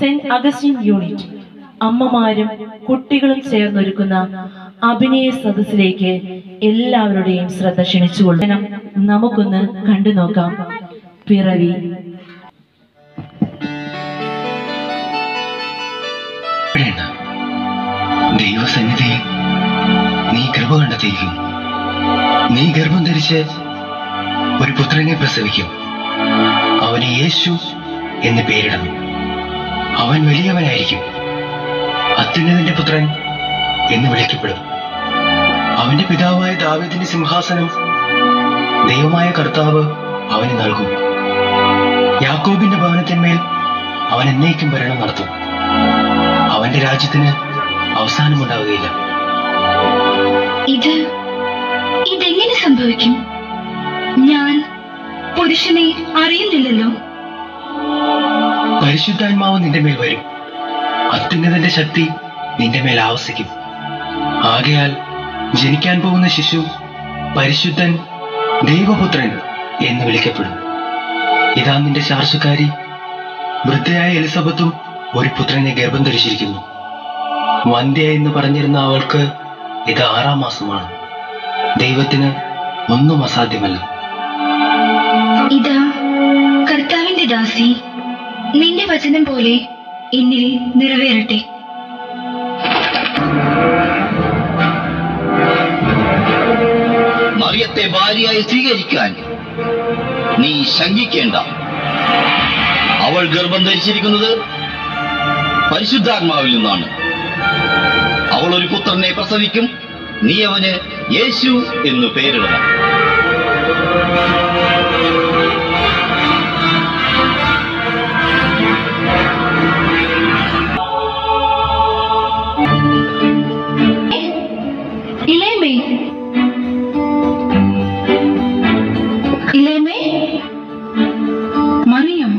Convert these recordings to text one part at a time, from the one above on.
Saint Augustine unit അമ്മമാരും കുട്ടികളും ചേർന്നൊരുക്കുന്ന അഭിനയ സദസ്സിലേക്ക് എല്ലാവരുടെയും ശ്രദ്ധ ക്ഷണിച്ചുകൊള്ളണം നമുക്കൊന്ന് കണ്ടു നോക്കാം പിറവി വേണ്ട ദൈവസന്നിധിയിൽ നീ കൃപ കണ്ടെത്തിയിരിക്കുന്നു നീ ഗർഭം ധരിച്ച് ഒരു പുത്രനെ പ്രസവിക്കും അവന് യേശു എന്ന് പേരിടണം അവൻ വലിയവനായിരിക്കും അത്യുന്നതിന്റെ പുത്രൻ എന്ന് വിളിക്കപ്പെടും അവന്റെ പിതാവായ ദാവീദിന്റെ സിംഹാസനം ദൈവമായ കർത്താവ് അവന് നൽകും യാക്കോബിന്റെ ഭവനത്തിന്മേൽ അവൻ എന്നേക്കും ഭരണം നടത്തും അവന്റെ രാജ്യത്തിന് അവസാനമുണ്ടാവുകയില്ല ഇത് ഇതെങ്ങനെ സംഭവിക്കും ഞാൻ പുരുഷനെ അറിയുന്നില്ലല്ലോ പരിശുദ്ധാത്മാവ് നിന്റെ മേൽ വരും അത്യുന്നതന്റെ ശക്തി നിന്റെ മേൽ ആവസിക്കും ആകയാൽ ജനിക്കാൻ പോകുന്ന ശിശു പരിശുദ്ധൻ ദൈവപുത്രൻ എന്ന് വിളിക്കപ്പെടും ഇതാ നിന്റെ ശാർശക്കാരി വൃദ്ധയായ എലിസബത്തും ഒരു പുത്രനെ ഗർഭം ധരിച്ചിരിക്കുന്നു വന്ധ്യ എന്ന് പറഞ്ഞിരുന്ന അവൾക്ക് ഇത് ആറാം മാസമാണ് ദൈവത്തിന് ഒന്നും അസാധ്യമല്ല ഇതാ കർത്താവിന്റെ ദാസി നിന്റെ വചനം പോലെ എന്നിൽ നിറവേറട്ടെ മറിയത്തെ ഭാര്യയായി സ്വീകരിക്കാൻ നീ ശങ്കിക്കേണ്ട അവൾ ഗർഭം ധരിച്ചിരിക്കുന്നത് പരിശുദ്ധാത്മാവിൽ നിന്നാണ് അവൾ ഒരു പുത്രനെ പ്രസവിക്കും നീ അവന് യേശു എന്ന് പേരിടണം ഇളയമേ ഇളയമേ മറിയം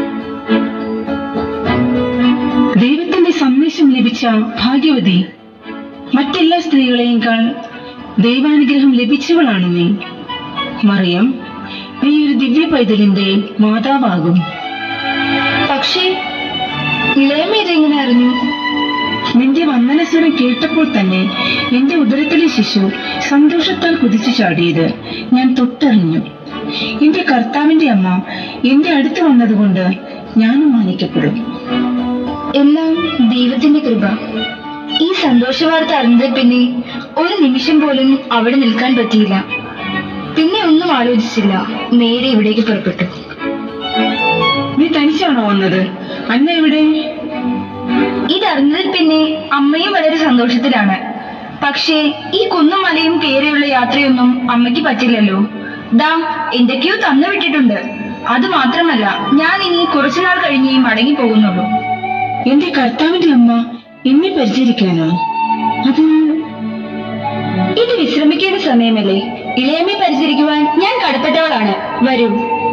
ദൈവത്തിന്റെ സന്ദേശം ലഭിച്ച ഭാഗ്യവതി മറ്റെല്ലാ സ്ത്രീകളെയേക്കാൾ ദൈവാനുഗ്രഹം ലഭിച്ചവളാണ് നീ മറിയം നീ ഒരു ദിവ്യ പൈതലിന്റെ മാതാവാകും പക്ഷേ ഇളയമ ഇതെങ്ങനെ അറിഞ്ഞു നിന്റെ വന്ദനസ്വരം കേട്ടപ്പോൾ തന്നെ എന്റെ ഉദരത്തിലെ ശിശു സന്തോഷത്താൽ കുതിച്ചു ചാടിയത് ഞാൻ തൊട്ടറിഞ്ഞു എന്റെ കർത്താവിന്റെ അമ്മ എന്റെ അടുത്ത് വന്നതുകൊണ്ട് ഞാനും മാനിക്കപ്പെടും എല്ലാം ദൈവത്തിന്റെ കൃപ ഈ സന്തോഷ വാർത്ത അറിഞ്ഞത് പിന്നെ ഒരു നിമിഷം പോലും അവിടെ നിൽക്കാൻ പറ്റിയില്ല പിന്നെ ഒന്നും ആലോചിച്ചില്ല നേരെ ഇവിടേക്ക് പുറപ്പെട്ടു നീ തനിച്ചാണോ വന്നത് അന്ന എവിടെ ഇതറിഞ്ഞതിൽ പിന്നെ അമ്മയും വളരെ സന്തോഷത്തിലാണ് പക്ഷേ ഈ കുന്നും മലയും കയറിയുള്ള യാത്രയൊന്നും അമ്മയ്ക്ക് പറ്റില്ലല്ലോ ദാ എന്തൊക്കെയോ തന്നു വിട്ടിട്ടുണ്ട് അത് മാത്രമല്ല ഞാൻ ഇനി കുറച്ചുനാൾ കഴിഞ്ഞേ മടങ്ങി പോകുന്നുള്ളൂ എന്റെ കർത്താവിന്റെ അമ്മ എന്നെ പരിചരിക്കാനോ അത് ഇത് വിശ്രമിക്കേണ്ട സമയമല്ലേ ഇളയമ്മയെ പരിചരിക്കുവാൻ ഞാൻ കടപ്പെട്ടവളാണ് വരൂ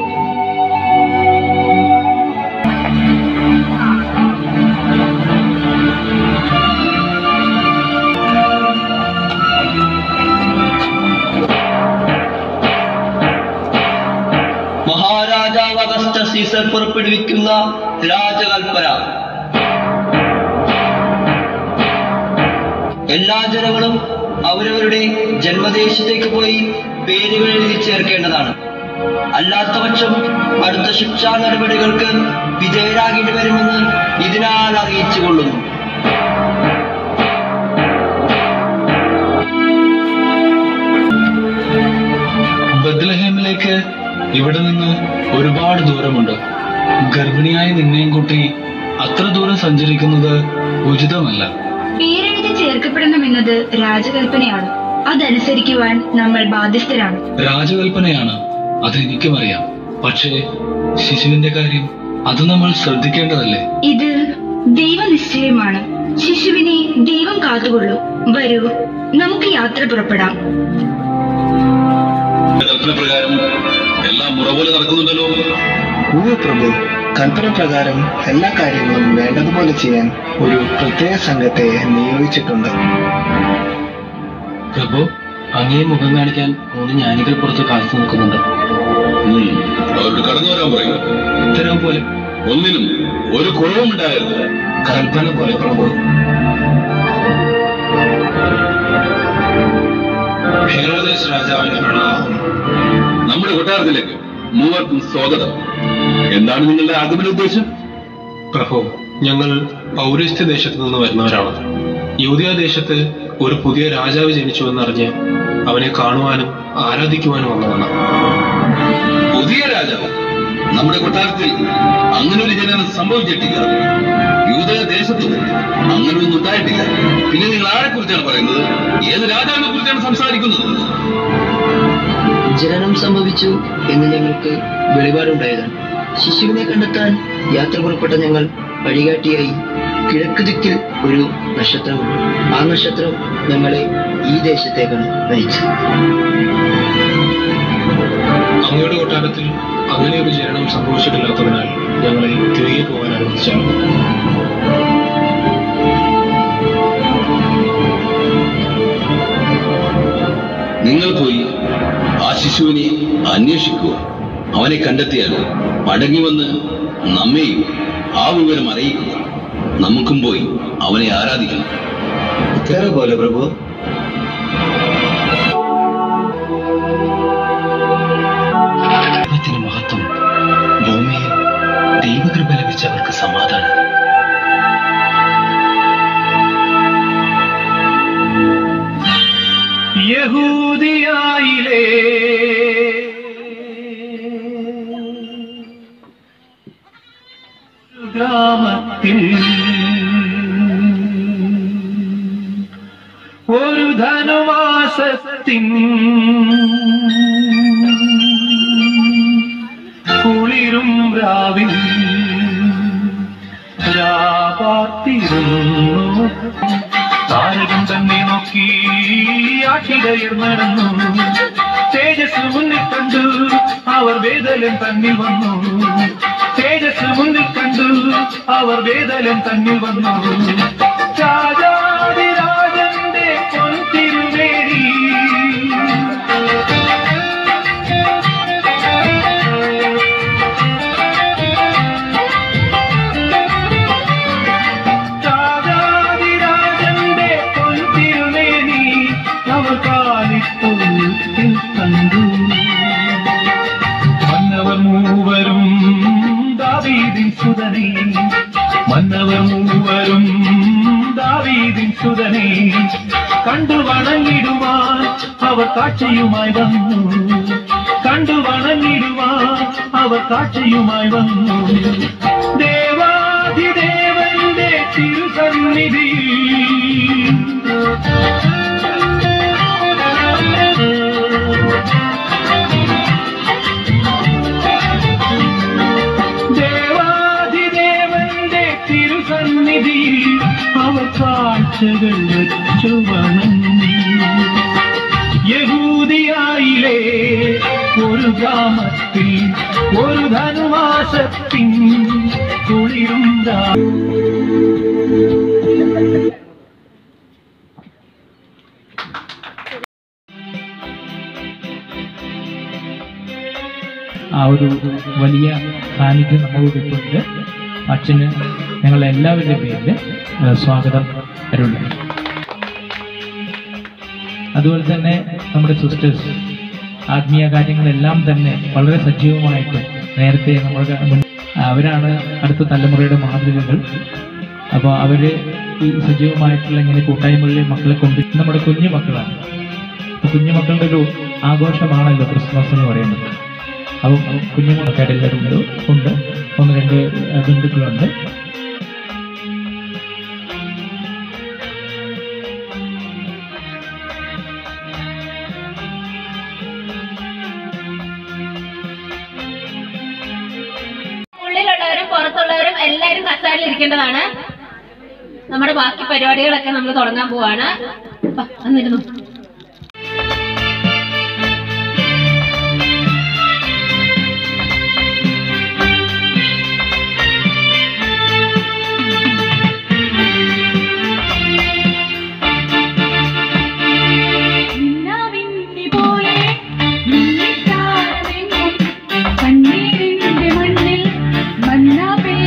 മഹാരാജാവ് അഗസ്റ്റ സീസർ പുറപ്പെടുവിക്കുന്ന രാജകൽപ്പന എല്ലാ ജനങ്ങളും അവരവരുടെ ജന്മദേശത്തേക്ക് പോയി പേരുകൾ എഴുതി ചേർക്കേണ്ടതാണ് അല്ലാത്ത പക്ഷം അടുത്ത ശിക്ഷാ നടപടികൾക്ക് വിധേയരാകേണ്ടി വരുമെന്ന് ഇതിനാൽ അറിയിച്ചു കൊള്ളുന്നു ബദ്ലഹേമിലേക്ക് ഇവിടെ നിന്ന് ഒരുപാട് ദൂരമുണ്ട് ഗർഭിണിയായ നിന്നെയും കൂട്ടി അത്ര ദൂരം സഞ്ചരിക്കുന്നത് ഉചിതമല്ല പേരെഴുതി ചേർക്കപ്പെടണമെന്നത് രാജകൽപ്പനയാണ് അതനുസരിക്കുവാൻ നമ്മൾ ബാധ്യസ്ഥരാണ് രാജകൽപ്പനയാണ് അതെനിക്കും അറിയാം പക്ഷേ ശിശുവിന്റെ കാര്യം അത് നമ്മൾ ശ്രദ്ധിക്കേണ്ടതല്ലേ ഇത് ദൈവനിശ്ചയമാണ് ശിശുവിനെ ദൈവം കാത്തുകൊള്ളൂ വരൂ നമുക്ക് യാത്ര പുറപ്പെടാം കൽപ്പന പ്രകാരം എല്ലാം മുറ പോലെ നടക്കുന്നുണ്ടല്ലോ ഉവ്വ് പ്രഭു കൽപ്പന പ്രകാരം എല്ലാ കാര്യങ്ങളും വേണ്ടതുപോലെ ചെയ്യാൻ ഒരു പ്രത്യേക സംഘത്തെ നിയോഗിച്ചിട്ടുണ്ട് പ്രഭു അങ്ങേ മുഖം കാണിക്കാൻ മൂന്ന് ജ്ഞാനികൾ പുറത്ത് കാത്തു നിൽക്കുന്നുണ്ട് അവരോട് കടന്നു വരാൻ പറയും ഉത്തരവ് പോലെ ഒന്നിനും ഒരു കുറവുമുണ്ടാകരുത് കൽപ്പന പോലെ പ്രഭു ഹെരോദേസ് രാജാവിന് പ്രണാമം നമ്മുടെ കൊട്ടാരത്തിലേക്ക് മൂവർക്കും സ്വാഗതം എന്താണ് നിങ്ങളുടെ ആഗമന ഉദ്ദേശം പ്രഭു ഞങ്ങൾ പൗരസ്ത്യ ദേശത്ത് നിന്ന് വരുന്നവരാണ് യൂതിയ ദേശത്ത് ഒരു പുതിയ രാജാവ് ജനിച്ചുവെന്നറിഞ്ഞ് അവനെ കാണുവാനും ആരാധിക്കുവാനും വന്നതാണ് പുതിയ രാജാവ് നമ്മുടെ കൊട്ടാരത്തിൽ അങ്ങനെ ഒരു ജനനം സംഭവിച്ചിട്ടില്ല യൂതയ ദേശത്ത് അങ്ങനെ ഒന്നും ഉണ്ടായിട്ടില്ല പിന്നെ നിങ്ങൾ ആരെ കുറിച്ചാണ് പറയുന്നത് ഏത് രാജാവിനെ കുറിച്ചാണ് സംസാരിക്കുന്നത് ജനനം സംഭവിച്ചു എന്ന് ഞങ്ങൾക്ക് വെളിപാടുണ്ടായതാണ് ശിശുവിനെ കണ്ടെത്താൻ യാത്ര പുറപ്പെട്ട ഞങ്ങൾ വഴികാട്ടിയായി കിഴക്ക് ദിക്കിൽ ഒരു നക്ഷത്രമുണ്ട് ആ നക്ഷത്രം ഞങ്ങളെ ഈ ദേശത്തേക്കാണ് നയിച്ചത് അങ്ങയുടെ കൊട്ടാരത്തിൽ അങ്ങനെ ഒരു ജനനം സംഭവിച്ചിട്ടില്ലാത്തതിനാൽ ഞങ്ങളെ തിരികെ പോകാൻ അനുവദിച്ചാണ് നിങ്ങൾ പോയി ആ ശിശുവിനെ അന്വേഷിക്കുക അവനെ കണ്ടെത്തിയാൽ മടങ്ങി വന്ന് നമ്മെയും ആ വിവരം അറിയിക്കുക നമുക്കും പോയി അവനെ ആരാധിക്കണം ഉത്തരവ് പോലെ പ്രഭു ദൈവത്തിന് മഹത്വം ഭൂമിയിൽ ദൈവകൃപ ലഭിച്ചവർക്ക് സമാധാനം യഹൂദിയായിലേ ഗ്രാമത്തിൽ ഒരു ധനുമാസത്തിൻ കുളിരും രാവിൽ രാപാർത്തിരുന്നു താരകം തന്നെ നോക്കി ആട്ടിടയർ നടന്നു തേജസ് മുന്നിൽ കണ്ടു അവർ വേദലൻ തന്നിൽ വന്നു തേജസ് മുന്നിൽ കണ്ടു അവർ വേദലൻ തന്നിൽ വന്നു രാജാതിരാജന്റെ പൊൻതിരുവേരി രാജാതിരാജന്റെ പൊൻതിരുമേനി അവർ കാലിത്തൊഴുത്തിൽ കണ്ടു മന്നവർ മൂവരും ദാവീദിൻ സുതനെ മന്നവർ മൂവരും ദാവീദിൻ സുതനെ കണ്ടു വണങ്ങിടുവാൻ അവർ കാഴ്ചയുമായി വന്നു കണ്ടു വണങ്ങിടുവാൻ അവർ കാഴ്ചയുമായി വന്നു ദേവാധിദേവന്റെ തിരുസന്നിധിയിൽ ദേവാധിദേവന്റെ തിരുസന്നിധിയിൽ അവർ കാഴ്ചകൾ വെച്ചു വണങ്ങി യഹൂദിയായിലെ ഒരു ഗ്രാമത്തിൽ ഒരു ധനുമാസത്തിൻ കുളിരുണ്ടാ ആ ഒരു വലിയ സാന്നിധ്യം നമ്മളോടൊപ്പം ഉണ്ട് അച്ഛന് ഞങ്ങളെ എല്ലാവരുടെയും പേരിൽ ഏഹ്, സ്വാഗതം അരുളി അതുപോലെ തന്നെ നമ്മുടെ സിസ്റ്റേഴ്സ് ആത്മീയ കാര്യങ്ങളെല്ലാം തന്നെ വളരെ സജീവമായിട്ട് നേരത്തെ നമ്മുടെ മുൻ- അവരാണ് അടുത്ത തലമുറയുടെ മാതൃകകൾ അപ്പോൾ അവർ ഈ സജീവമായിട്ടുള്ള ഇങ്ങനെ കൂട്ടായ്മകളിൽ മക്കളെ കൊണ്ട് നമ്മുടെ കുഞ്ഞു മക്കളാണ് അപ്പോൾ കുഞ്ഞു മക്കളുടെ ഒരു ആഘോഷമാണല്ലോ ക്രിസ്മസ് എന്ന് പറയുന്നത് അപ്പം കുഞ്ഞുങ്ങളൊക്കെയായിട്ട് ഉണ്ട് ഉണ്ട് ഒന്ന് രണ്ട് ഏഹ്, ബന്ധുക്കളുണ്ട് ഉള്ളിലുള്ളവരും പുറത്തുള്ളവരും എല്ലാവരും കസാരയിൽ ഇരിക്കേണ്ടതാണ് നമ്മുടെ ബാക്കി പരിപാടികളൊക്കെ നമ്മൾ തുടങ്ങാൻ പോവാണ് വാ, വന്നിരുന്നു മിന്നാമിന്നി പോലെ മിന്നിത്താരമെങ്ങും കണ്ണീരിന്റെ മണ്ണിൽ മന്ന പെയ്തു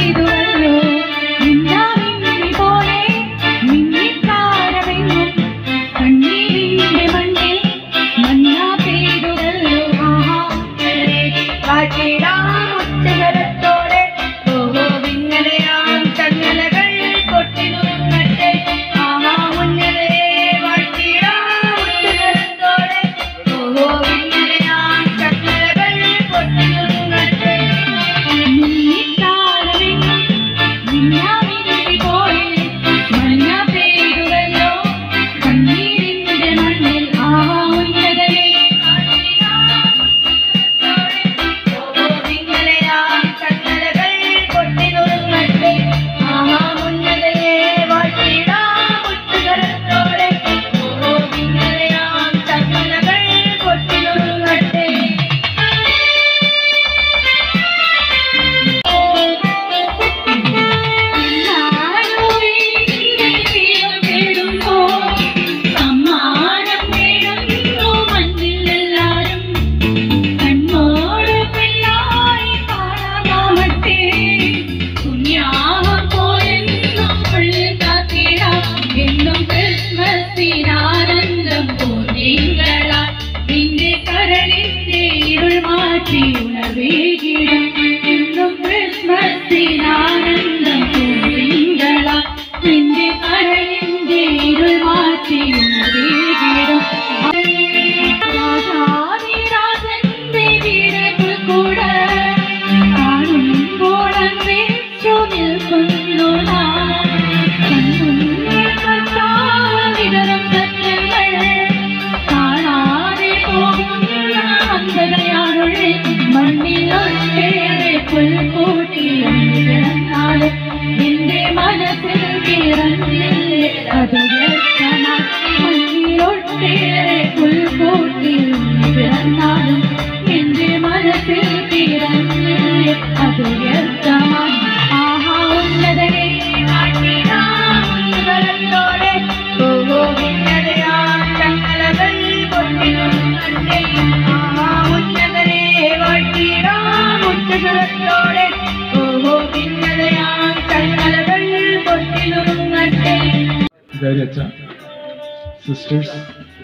വികാരി അച്ഛ സിസ്റ്റേഴ്സ്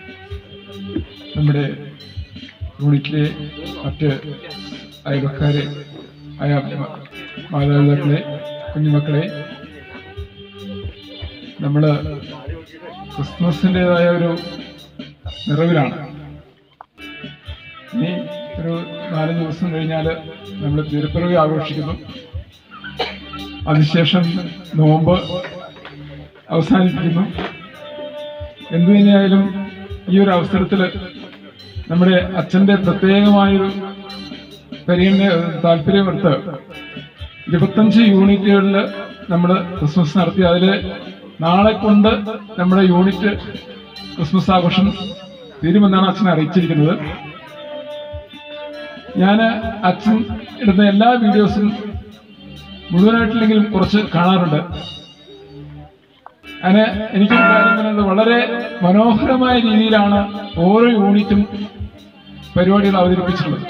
നമ്മുടെ യൂണിറ്റിലെ മറ്റ് അയൽവക്കാരെ ആയ മ- മാതാപിതാക്കളെ കുഞ്ഞുമക്കളെ നമ്മൾ ക്രിസ്മസിൻ്റെതായ ഒരു നിറവിലാണ് ഇനി ഒരു നാലഞ്ച് ദിവസം കഴിഞ്ഞാൽ നമ്മൾ തിരുപ്പിറവി ആഘോഷിക്കുന്നു അതിനുശേഷം നോമ്പ് അവസാനിപ്പിക്കുന്നു എന്തു തന്നെയായാലും ഈ ഒരു അവസരത്തിൽ നമ്മുടെ അച്ഛൻ്റെ പ്രത്യേകമായൊരു പരിഗണന താല്പര്യമെടുത്ത് ഇരുപത്തഞ്ച് യൂണിറ്റുകളിൽ നമ്മൾ ക്രിസ്മസ് നടത്തി അതിൽ നാളെ കൊണ്ട് നമ്മുടെ യൂണിറ്റ് ക്രിസ്മസ് ആഘോഷം തീരുമെന്നാണ് അച്ഛൻ അറിയിച്ചിരിക്കുന്നത് ഞാൻ അച്ഛൻ ഇടുന്ന എല്ലാ വീഡിയോസും മുഴുവനായിട്ടില്ലെങ്കിലും കുറച്ച് കാണാറുണ്ട് അതിന് എനിക്കൊരു കാര്യം പറയുന്നത് വളരെ മനോഹരമായ രീതിയിലാണ് ഓരോ യൂണിറ്റും പരിപാടികൾ അവതരിപ്പിച്ചിട്ടുള്ളത്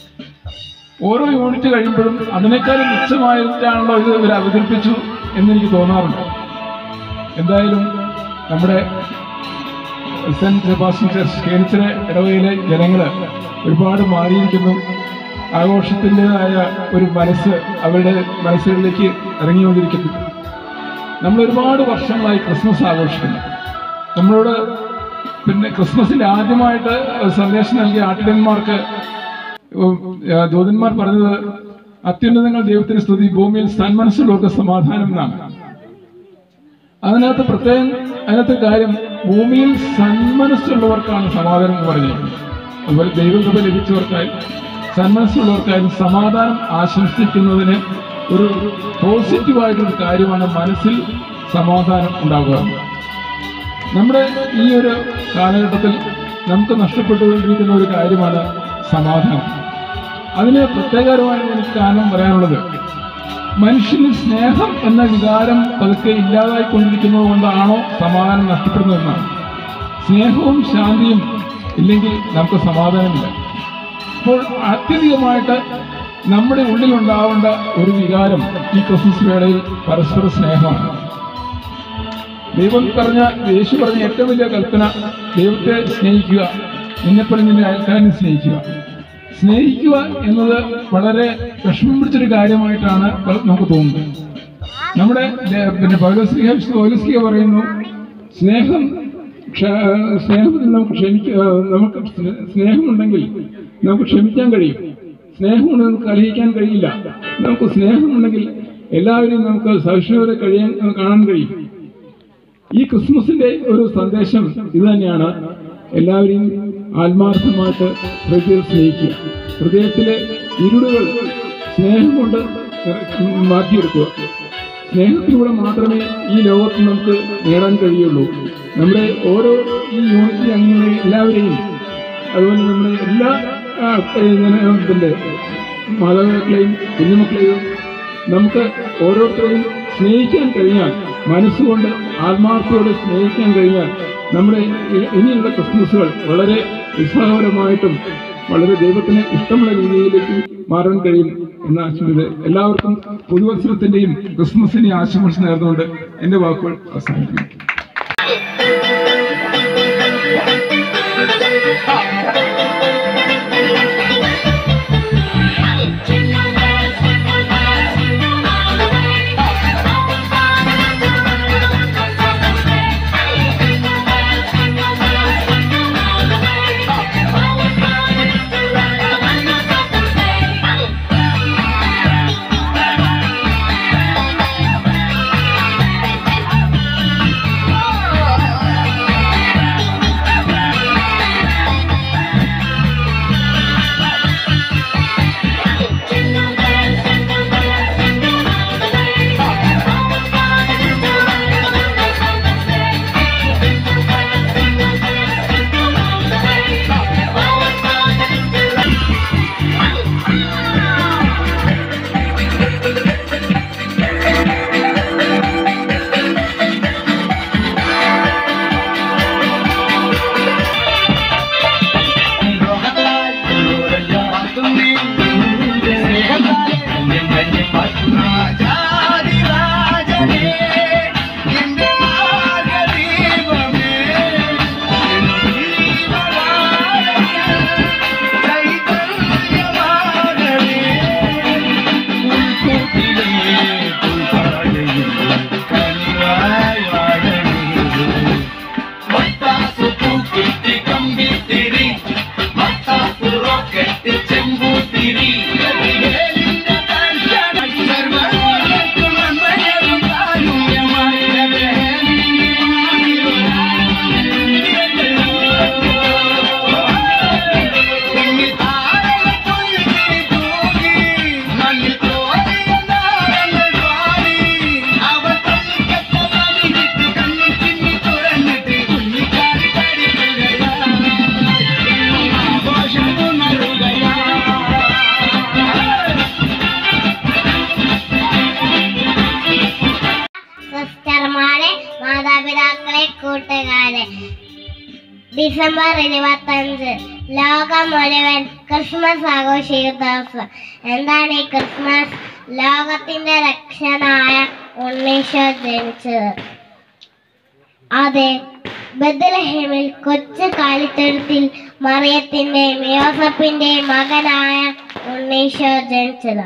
ഓരോ യൂണിറ്റ് കഴിയുമ്പോഴും അതിനേക്കാളും മിച്ചമായിട്ടാണല്ലോ ഇത് ഇവർ അവതരിപ്പിച്ചു എന്നെനിക്ക് തോന്നാറുണ്ട് എന്തായാലും നമ്മുടെ സെന്റ് സെബാസ്റ്റ്യൻ ചർച്ച് കേണിച്ചിറ ഇടവയിലെ ജനങ്ങൾ ഒരുപാട് മാറിയിരിക്കുന്നു ആഘോഷത്തിൻ്റെതായ ഒരു മനസ്സ് അവരുടെ മനസ്സുകളിലേക്ക് ഇറങ്ങി വന്നിരിക്കുന്നു നമ്മൾ ഒരുപാട് വർഷങ്ങളായി ക്രിസ്മസ് ആഘോഷിക്കുന്നു നമ്മളോട് പിന്നെ ക്രിസ്മസിൽ ആദ്യമായിട്ട് സന്ദേശം നൽകിയ ആട്ടിടന്മാർക്ക് ഉം, ആ, ദൂതന്മാർ പറഞ്ഞത് അത്യുന്നതങ്ങൾ ദൈവത്തിന് സ്തുതി ഭൂമിയിൽ സന്മനസ്സുള്ളവർക്ക് സമാധാനം എന്നാണ് അതിനകത്ത് പ്രത്യേകം അതിനകത്ത് കാര്യം ഭൂമിയിൽ സന്മനസ്സുള്ളവർക്കാണ് സമാധാനം എന്ന് പറഞ്ഞിരിക്കുന്നത് അതുപോലെ ദൈവകൃപ ലഭിച്ചവർക്കായി സന്മനസ്സുള്ളവർക്കായാലും സമാധാനം ആശംസിക്കുന്നതിന് ഒരു പോസിറ്റീവായിട്ടൊരു കാര്യമാണ് മനസ്സിൽ സമാധാനം ഉണ്ടാകുക നമ്മുടെ ഈ ഒരു കാലഘട്ടത്തിൽ നമുക്ക് നഷ്ടപ്പെട്ടുകൊണ്ടിരിക്കുന്ന ഒരു കാര്യമാണ് സമാധാനം അതിന് പ്രത്യേകപരമായി എനിക്ക് കാരണം പറയാനുള്ളത് മനുഷ്യന് സ്നേഹം എന്ന വികാരം പതുക്കെ ഇല്ലാതായിക്കൊണ്ടിരിക്കുന്നത് കൊണ്ടാണോ സമാധാനം നഷ്ടപ്പെടുന്നതെന്നാണ് സ്നേഹവും ശാന്തിയും ഇല്ലെങ്കിൽ നമുക്ക് സമാധാനമില്ല അപ്പോൾ അത്യധികമായിട്ട് നമ്മുടെ ഉള്ളിലുണ്ടാവേണ്ട ഒരു വികാരം ഈ ക്രിസ്മസ് വേളയിൽ പരസ്പര സ്നേഹമാണ് ദൈവം പറഞ്ഞ യേശു പറഞ്ഞ ഏറ്റവും വലിയ കൽപ്പന ദൈവത്തെ സ്നേഹിക്കുക നിന്നെപ്പോലെ നിന്റെ അയൽക്കാരനെ സ്നേഹിക്കുക സ്നേഹിക്കുക എന്നത് വളരെ വിഷമം പിടിച്ചൊരു കാര്യമായിട്ടാണ് പല- നമുക്ക് തോന്നുന്നത് നമ്മുടെ ദേ- പിന്നെ പൗരസ്ലിഹ പൗരസ്ലിഹ പറയുന്നു സ്നേഹം ക്ഷ- സ്നേഹത്തിൽ നമുക്ക് ക്ഷമിക്ക നമുക്ക് സ്നേ- സ്നേഹമുണ്ടെങ്കിൽ നമുക്ക് ക്ഷമിക്കാൻ കഴിയും സ്നേഹമുണ്ടെങ്കിൽ നമുക്ക് കലഹിക്കാൻ കഴിയില്ല നമുക്ക് സ്നേഹമുണ്ടെങ്കിൽ എല്ലാവരെയും നമുക്ക് സഹിഷ്ണുവരെ കഴിയാൻ കാണാൻ കഴിയും ഈ ക്രിസ്മസിന്റെ ഒരു സന്ദേശം ഇത് തന്നെയാണ് എല്ലാവരെയും ആത്മാർത്ഥമായിട്ട് ഹൃദയം സ്നേഹിക്കുക ഹൃദയത്തിലെ ഇരുളുകൾ സ്നേഹം കൊണ്ട് നിറ- മാറ്റിയെടുക്കുക സ്നേഹത്തിലൂടെ മാത്രമേ ഈ ലോകത്ത് നമുക്ക് നേടാൻ കഴിയുള്ളൂ നമ്മുടെ ഓരോ ഈ യൂണിറ്റ് അംഗങ്ങളെ എല്ലാവരെയും അതുപോലെ നമ്മുടെ എല്ലാ ആ, ഇങ്ങനെ പിന്നെ മാതാപിതാക്കളെയും കുഞ്ഞുമക്കളെയും നമുക്ക് ഓരോരുത്തരെയും സ്നേഹിക്കാൻ കഴിഞ്ഞാൽ മനസ്സുകൊണ്ട് ആത്മാർത്ഥത്തോടെ സ്നേഹിക്കാൻ കഴിഞ്ഞാൽ നമ്മുടെ ഇ- ഇനിയുള്ള ക്രിസ്മസുകൾ വളരെ ഉത്സാഹപരമായിട്ടും വളരെ ദൈവത്തിന് ഇഷ്ടമുള്ള രീതിയിലേക്ക് മാറാൻ കഴിയും എന്ന ആശംസ എല്ലാവർക്കും പുതുവത്സരത്തിന്റെയും ക്രിസ്മസിന്റെയും ആശംസ നേർന്നുകൊണ്ട് എന്റെ വാക്കുകൾ അവസാനിക്കുന്നു സിസ്റ്റർമാരെ മാതാപിതാക്കളെ കൂട്ടുകാരെ ഡിസംബർ ഇരുപത്തഞ്ച് ലോകം മുഴുവൻ ക്രിസ്മസ് ആഘോഷിക്കുന്ന ദിവസം എന്താണ് ഈ ക്രിസ്മസ് ലോകത്തിന്റെ രക്ഷനായ ഉണ്ണീശോ ജനിച്ചത് അതെ ബദലഹേമിൽ കൊച്ചു കാലിത്തൊഴുത്തിൽ മറിയത്തിന്റെയും യോസഫിന്റെയും മകനായ ഉണ്ണീശോ ജനിച്ചത്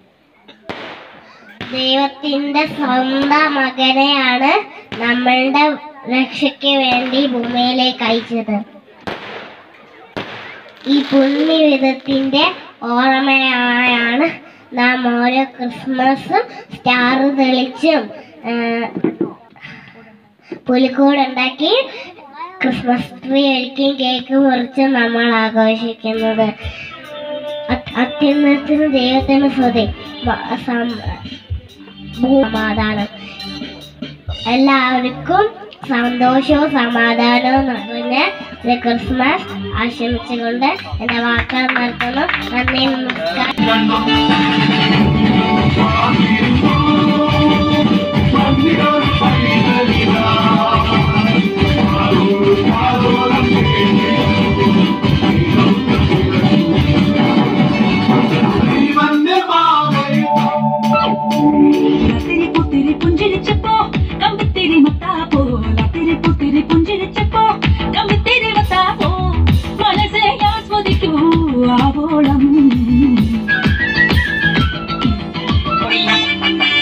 ദൈവത്തിന്റെ സ്വന്തം മകനെയാണ് നമ്മളുടെ രക്ഷയ്ക്ക് വേണ്ടി ഭൂമിയിലേക്ക് അയച്ചത് ഈ പുണ്യവിധത്തിന്റെ ഓർമ്മയായാണ് നാം ഓരോ ക്രിസ്മസ് സ്റ്റാർ തെളിച്ചും ആ, പുലിക്കൂടുണ്ടാക്കി ക്രിസ്മസ് ട്രീ ഒരുക്കി കേക്ക് മുറിച്ചും നമ്മൾ ആഘോഷിക്കുന്നത് അത് അത്യുന്നതത്തിന് ദൈവത്തിന് സ്തുതി മ- സം- സമാധാനം എല്ലാവർക്കും സന്തോഷവും സമാധാനവും നിറഞ്ഞ ഒരു ക്രിസ്മസ് ആശംസിച്ചുകൊണ്ട് എൻ്റെ വാക്കുകൾ നിർത്തുന്നു നന്ദി നമസ്കാരം ലത്തിരി പുത്തിരി പുഞ്ചിരിച്ചപ്പോ കമ്പിത്തിരി മത്താപ്പോ ലത്തിരി പുത്തിരി പുഞ്ചിരിച്ചപ്പോ കമ്പിത്തിരി മത്താപ്പോ മനസ്സെ ആസ്വദിക്കൂ ആവോളം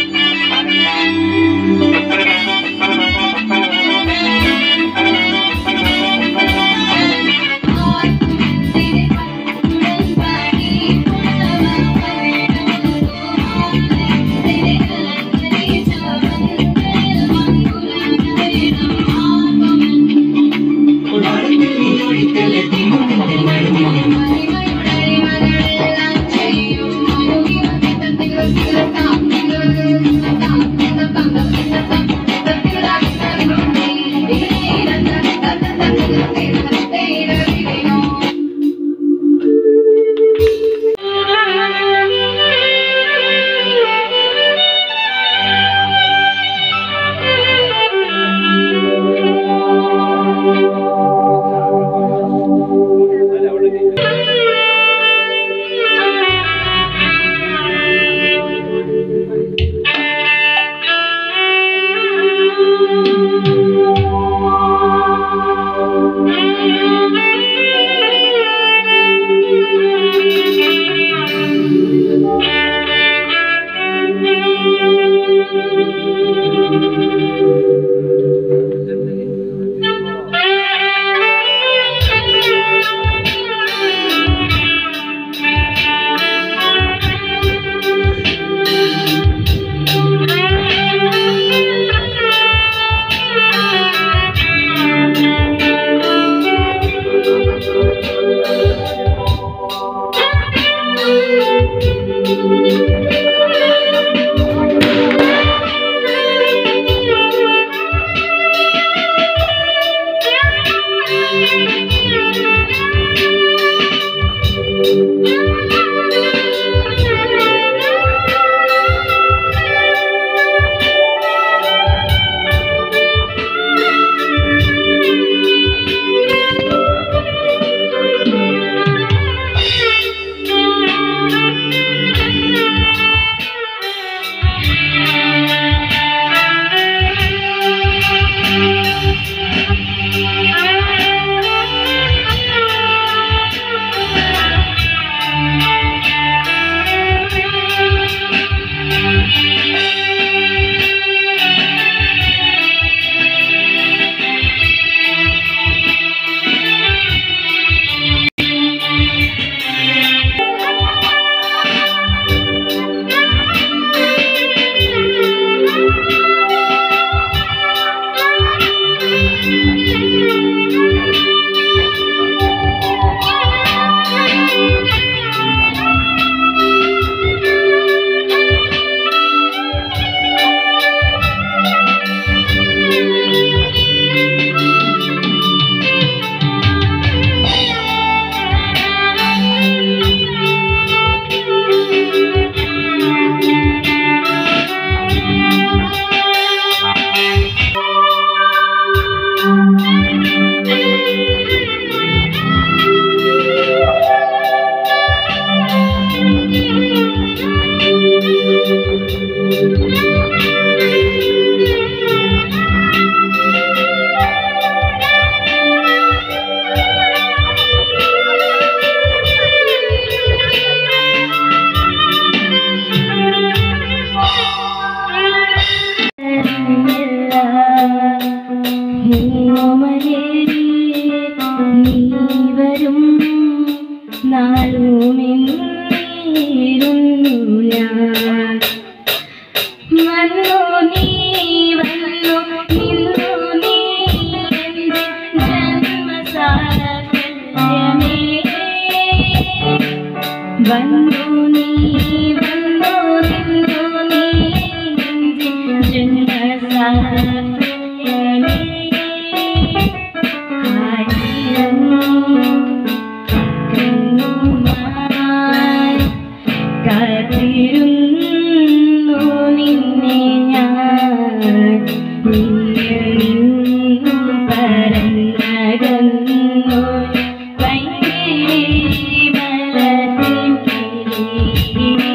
കാത്തിരുന്നു നിന്നെ ഞാൻ നിന്നിൽ നിന്നും പരന്നകന്നു വൈകിരി മലത്തിൻ കിരീ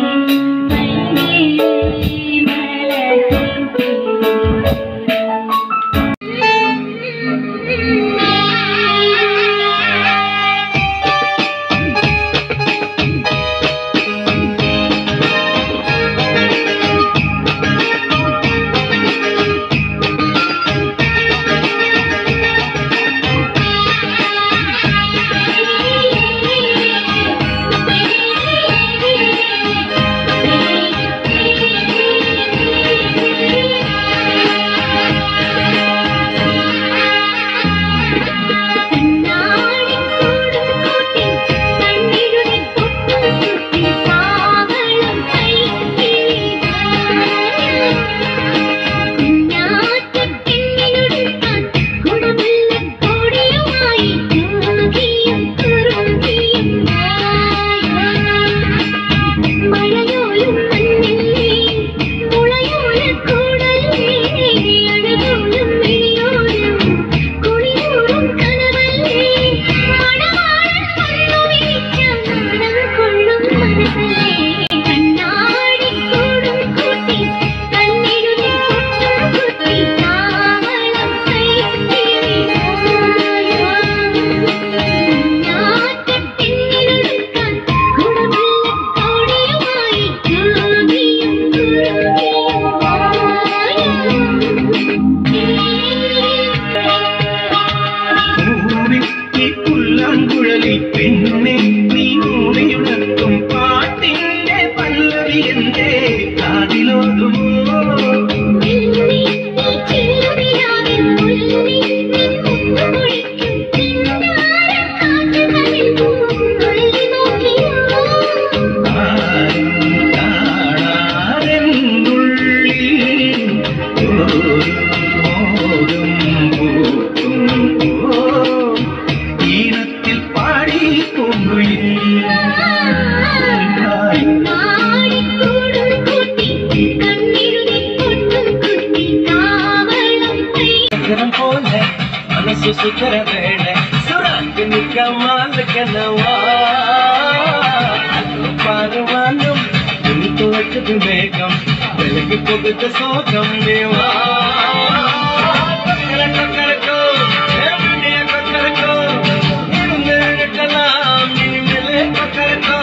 വൈകിരി മലത്തിൻ ഈ പുല്ലാങ്കുഴലി പെണ്ണെ നീ മൂടിയുണർത്തും പാട്ടിന്റെ പല്ലവി എന്റെ കാതിലോതുമോ ഈണത്തിൽ പാടി പോലെ മനസ്സു സുഖരവേണ സുരാങ്കിനി കമാലക്കനവാ പാറുവാനും തുറച്ചത് വേഗം വെലകി പൊതുത്ത സോകം ദേവാ കൊക്കരക്കോ എവിടെയ കൊക്കരക്കോ ഇരുന്നിരട്ടലാം ഇനിമേലെ കൊക്കരക്കോ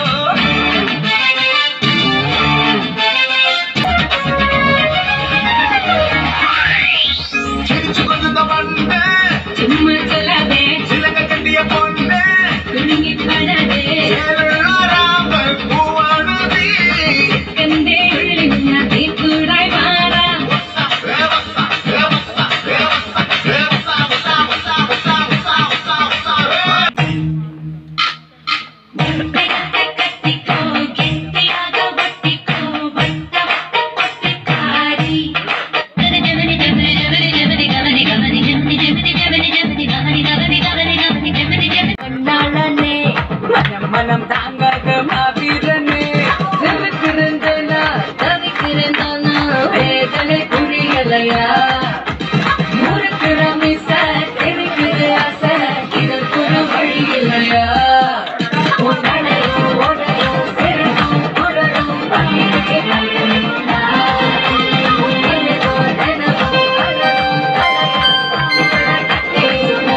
மனம் தாங்காத மாவீரனே திருக்கிறந்தனா தவிக்கிறந்தானா வேதனை புரியலையா முறுக்கிற மிச தெரிக்கிற ஆசை இதற்கு ஒரு வழி இல்லையா உடலையும் உடலும் சிறனும் உடலும் பகிர்ந்து பகிர்ந்தா. எனதோ தினமும் கலரும் தலையா கட்டியுள்ள.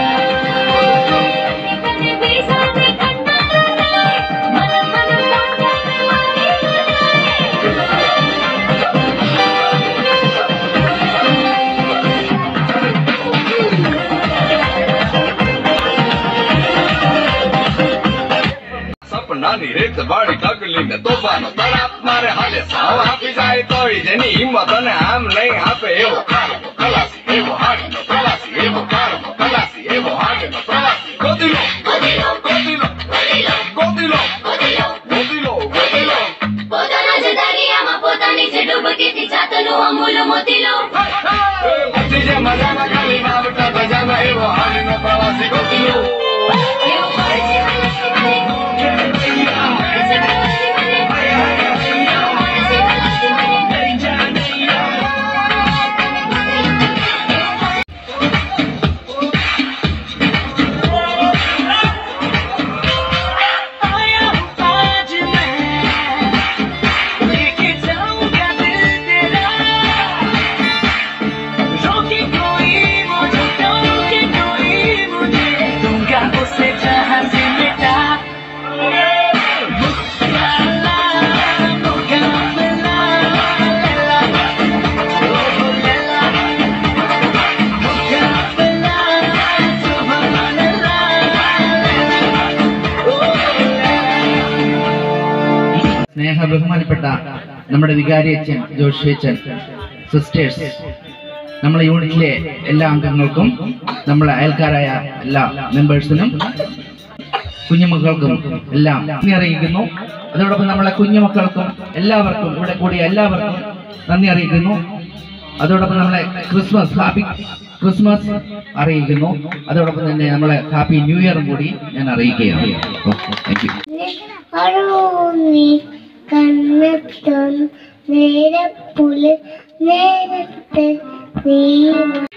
கண்ணி வீசாதே கண்ணாலே மனம் மனம் தாங்காத सपना निरेत बाड़ी तकलीफ तूफान तड़ाप मारे हाले साव हापी जाए तो जनी हिम्मत ने हम नहीं हापे एवो कार खलासी एवो हाट नो खलासी एवो कार खलासी एवो हाट नो खलासी गोदिलो गोदिलो गोदिलो गोदिलो गोदिलो गोदिलो પોતાના જ દરિયામાં પોતાની જ ડૂબકીથી જાતનું Amulu, amulu, motilo. रोके कोई मुझे रोके कोई मुझे दूंगा उसे जहां से मिटा मुस्कुराना, मुकाबला, लैला, ओह लैला, मुकाबला, सुभान अल्लाह, लैला, ओह സ്നേഹ ബഹുമാനപ്പെട്ട നമ്മുടെ വികാരി അച്ഛൻ ജോഷി അച്ഛൻ സിസ്റ്റേഴ്സ് നമ്മളെ യൂണിറ്റിലെ എല്ലാ അംഗങ്ങൾക്കും നമ്മളെ അയൽക്കാരായ എല്ലാ മെമ്പേഴ്സിനും കുഞ്ഞുമക്കൾക്കും എല്ലാം നന്ദി അറിയിക്കുന്നു അതോടൊപ്പം നമ്മളെ കുഞ്ഞുമക്കൾക്കും എല്ലാവർക്കും ഇവിടെ കൂടിയ എല്ലാവർക്കും നന്ദി അറിയിക്കുന്നു അതോടൊപ്പം നമ്മളെ ക്രിസ്മസ് ഹാപ്പി ക്രിസ്മസ് അറിയിക്കുന്നു അതോടൊപ്പം തന്നെ നമ്മളെ ഹാപ്പി ന്യൂ ഇയറും കൂടി ഞാൻ അറിയിക്കുകയാണ് താങ്ക് യു അറൂന്നി കണ്ണെത്തും നേരപ്പുല് നേരത്തെ നീ